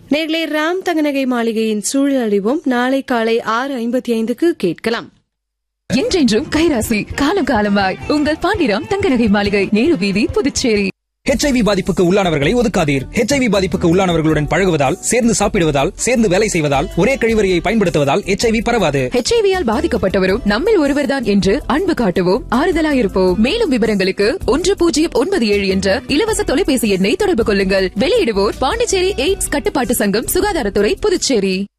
நேர்களே ராம் தங்கநகை மாளிகையின் சூழல் அறிவோம் நாளை காலை ஆறு ஐம்பத்தி ஐந்துக்கு கேட்கலாம் என்றென்றும் கைராசி காலம் காலமாய் உங்கள் பாண்டிராம் தங்கநகை மாளிகை நேரு வீதி புதுச்சேரி ஹெச்ஐவி பாதிப்புக்கு உள்ளானவர்களை ஒதுக்காதீர் ஹெச்ஐவி பாதிப்புக்கு உள்ளானவர்களுடன் பழகுவதால் சேர்ந்து சாப்பிடுவதால் சேர்ந்து வேலை செய்வதால் ஒரே கழிவறையை பயன்படுத்துவதால் ஹெச்ஐவி பரவாது ஹெச்ஐவியால் பாதிக்கப்பட்டவரும் நம்மில் ஒருவர்தான் என்று அன்பு காட்டுவோம் ஆறுதலாயிருப்போம் மேலும் விவரங்களுக்கு ஒன்று பூஜ்ஜியம் ஒன்பது ஏழு என்ற இலவச தொலைபேசி எண்ணை தொடர்பு கொள்ளுங்கள் வெளியிடுவோர் பாண்டிச்சேரி எய்ட்ஸ் கட்டுப்பாட்டு சங்கம் சுகாதாரத்துறை புதுச்சேரி